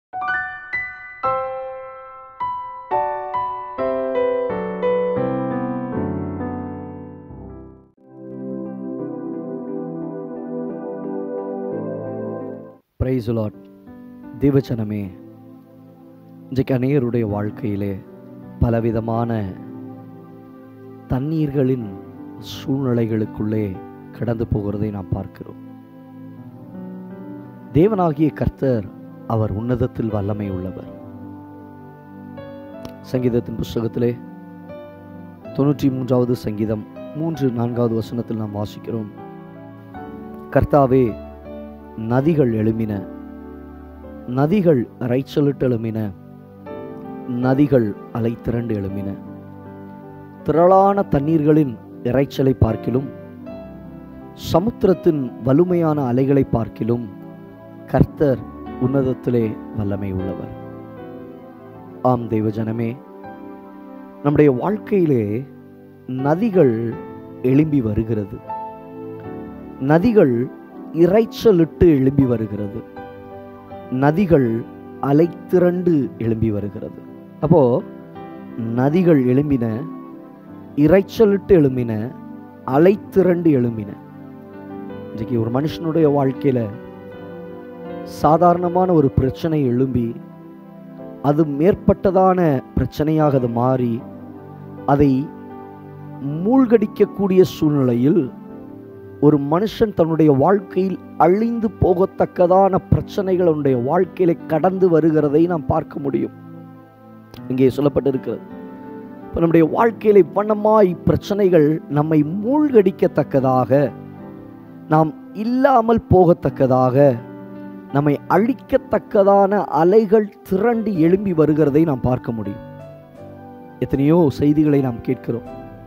price lot தேவச்சனமே இன்றைக்கு அநேகருடைய வாழ்க்கையிலே பலவிதமான தண்ணீர்களின் சூழ்நிலைகளுக்குள்ளே கடந்து போகிறதை நாம் பார்க்கிறோம் தேவனாகிய கர்த்தர் அவர் உன்னதத்தில் வல்லமை உள்ளவர் சங்கீதத்தின் புஸ்தகத்திலே தொண்ணூற்றி மூன்றாவது சங்கீதம் மூன்று நான்காவது வசனத்தில் நாம் வாசிக்கிறோம் கர்த்தாவே நதிகள் எழும்பின நதிகள் இறைச்சலிட்டு எழும்பின நதிகள் அலை திரண்டு எழும்பின திரளான தண்ணீர்களின் இறைச்சலை பார்க்கிலும் சமுத்திரத்தின் வலுமையான அலைகளை பார்க்கிலும் கர்த்தர் உன்னதத்திலே வல்லமை உள்ளவர் ஆம் தேவஜனமே நம்முடைய வாழ்க்கையிலே நதிகள் எழும்பி வருகிறது நதிகள் இறைச்சலிட்டு எழும்பி வருகிறது நதிகள் அலைத்திரண்டு எழும்பி வருகிறது அப்போ நதிகள் எழும்பின இறைச்சலிட்டு எழும்பின அலைத்திரண்டு எழும்பின இன்றைக்கு ஒரு மனுஷனுடைய வாழ்க்கையில சாதாரணமான ஒரு பிரச்சனை எழும்பி அது மேற்பட்டதான பிரச்சனையாக அது மாறி அதை மூழ்கடிக்கக்கூடிய சூழ்நிலையில் ஒரு மனுஷன் தன்னுடைய வாழ்க்கையில் அழிந்து போகத்தக்கதான பிரச்சனைகள் அவனுடைய வாழ்க்கையில கடந்து வருகிறதை நாம் பார்க்க முடியும் இங்கே சொல்லப்பட்டிருக்கிறது இப்போ நம்முடைய வாழ்க்கையில இவ்வண்ணமாய் பிரச்சனைகள் நம்மை மூழ்கடிக்கத்தக்கதாக நாம் இல்லாமல் போகத்தக்கதாக நம்மை அழிக்கத்தக்கதான அலைகள் திரண்டு எழும்பி வருகிறதை நாம் பார்க்க முடியும் எத்தனையோ செய்திகளை நாம் கேட்கிறோம்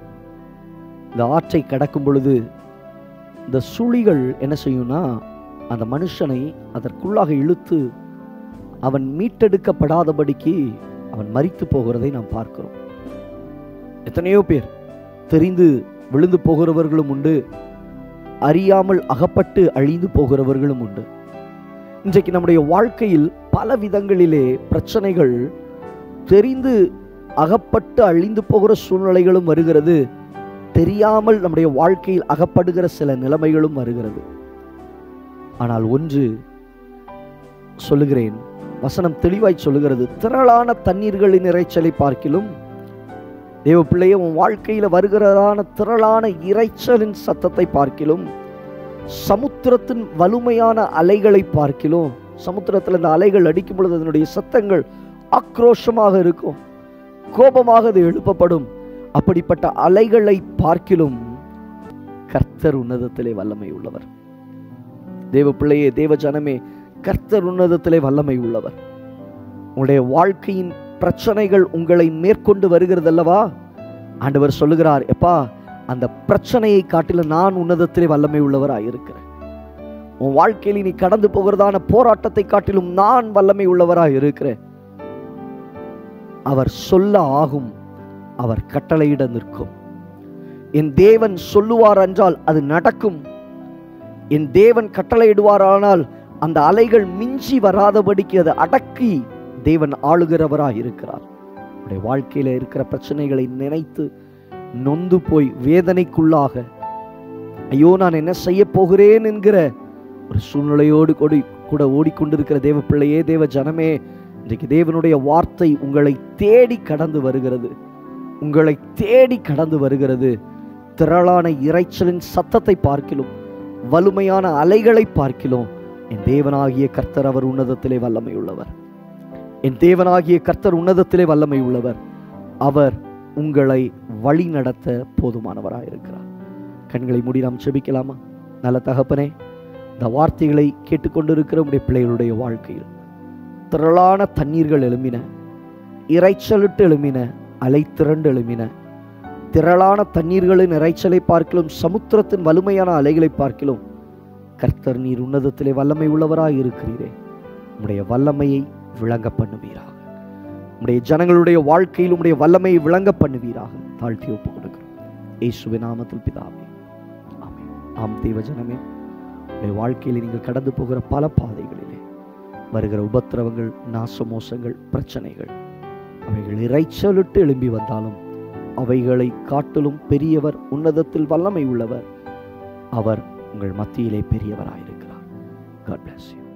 இந்த ஆற்றை கடக்கும் பொழுது இந்த சுழிகள் என்ன செய்யும்னா அந்த மனுஷனை அதற்குள்ளாக இழுத்து அவன் மீட்டெடுக்கப்படாதபடிக்கு அவன் மரித்து போகிறதை நாம் பார்க்கிறோம் எத்தனையோ பேர் தெரிந்து விழுந்து போகிறவர்களும் உண்டு அறியாமல் அகப்பட்டு அழிந்து போகிறவர்களும் உண்டு இன்றைக்கு நம்முடைய வாழ்க்கையில் பல விதங்களிலே பிரச்சனைகள் தெரிந்து அகப்பட்டு அழிந்து போகிற சூழ்நிலைகளும் வருகிறது தெரியாமல் நம்முடைய வாழ்க்கையில் அகப்படுகிற சில நிலைமைகளும் வருகிறது ஆனால் ஒன்று சொல்லுகிறேன் வசனம் தெளிவாய் சொல்லுகிறது திரளான தண்ணீர்களின் இறைச்சலை பார்க்கிலும் தேவ பிள்ளைய உன் வாழ்க்கையில வருகிறதான திரளான இறைச்சலின் சத்தத்தை பார்க்கிலும் சமுத்திரத்தின் வலுமையான அலைகளை பார்க்கிலும் சமுத்திரத்தில் இந்த அலைகள் அடிக்கும் பொழுது அதனுடைய சத்தங்கள் ஆக்ரோஷமாக இருக்கும் கோபமாக அது எழுப்பப்படும் அப்படிப்பட்ட அலைகளை பார்க்கிலும் கர்த்தர் உன்னதத்திலே வல்லமை உள்ளவர் தேவ பிள்ளையே தேவ ஜனமே கர்த்தர் உன்னதத்திலே வல்லமை உள்ளவர் உங்களுடைய வாழ்க்கையின் பிரச்சனைகள் உங்களை மேற்கொண்டு வருகிறது அல்லவா ஆண்டவர் சொல்லுகிறார் எப்பா அந்த பிரச்சனையை காட்டிலும் நான் உன்னதத்திலே வல்லமை உள்ளவராய் இருக்கிறேன் உன் வாழ்க்கையில் நீ கடந்து போகிறதான போராட்டத்தை காட்டிலும் நான் வல்லமை உள்ளவராய் இருக்கிறேன் அவர் சொல்ல ஆகும் அவர் கட்டளையிட நிற்கும் என் தேவன் சொல்லுவார் என்றால் அது நடக்கும் என் தேவன் கட்டளையிடுவாரானால் அந்த அலைகள் மிஞ்சி வராதபடிக்கு அதை அடக்கி தேவன் ஆளுகிறவராய் இருக்கிறார் உடைய வாழ்க்கையில இருக்கிற பிரச்சனைகளை நினைத்து நொந்து போய் வேதனைக்குள்ளாக ஐயோ நான் என்ன செய்ய போகிறேன் என்கிற ஒரு சூழ்நிலையோடு கொடி கூட ஓடிக்கொண்டிருக்கிற தேவ பிள்ளையே தேவ ஜனமே இன்றைக்கு தேவனுடைய வார்த்தை உங்களை தேடி கடந்து வருகிறது உங்களை தேடி கடந்து வருகிறது திரளான இறைச்சலின் சத்தத்தை பார்க்கிலும் வலுமையான அலைகளை பார்க்கிலும் என் தேவனாகிய கர்த்தர் அவர் உன்னதத்திலே வல்லமை உள்ளவர் என் தேவனாகிய கர்த்தர் உன்னதத்திலே வல்லமை உள்ளவர் அவர் உங்களை வழி நடத்த போதுமானவராக இருக்கிறார் கண்களை மூடி நாம் செபிக்கலாமா நல்ல தகப்பனே இந்த வார்த்தைகளை கேட்டுக்கொண்டிருக்கிற உடைய பிள்ளைகளுடைய வாழ்க்கையில் திரளான தண்ணீர்கள் எழும்பின இறைச்சலிட்டு எழும்பின அலை திரண்டு எழும்பின திரளான தண்ணீர்களின் இறைச்சலை பார்க்கிலும் சமுத்திரத்தின் வலிமையான அலைகளை பார்க்கிலும் கர்த்தர் நீர் உன்னதத்திலே வல்லமை உள்ளவராய் இருக்கிறீரே உம்முடைய வல்லமையை விளங்க பண்ணுவீராக உம்முடைய ஜனங்களுடைய வாழ்க்கையில் உம்முடைய வல்லமையை விளங்க பண்ணுவீராக தாழ்த்தி ஒப்பு கொடுக்கிறோம் இயேசுவின் நாமத்தில் பிதாவே ஆமென் ஆம் தேவ ஜனமே உடைய வாழ்க்கையில் நீங்கள் கடந்து போகிற பல பாதைகளிலே வருகிற உபத்திரவங்கள் நாசமோசங்கள் பிரச்சனைகள் அவைகள் இறைச்சலிட்டு எழும்பி வந்தாலும் அவைகளை காட்டிலும் பெரியவர் உன்னதத்தில் வல்லமை உள்ளவர் அவர் உங்கள் மத்தியிலே பெரியவராயிருக்கிறார் God bless you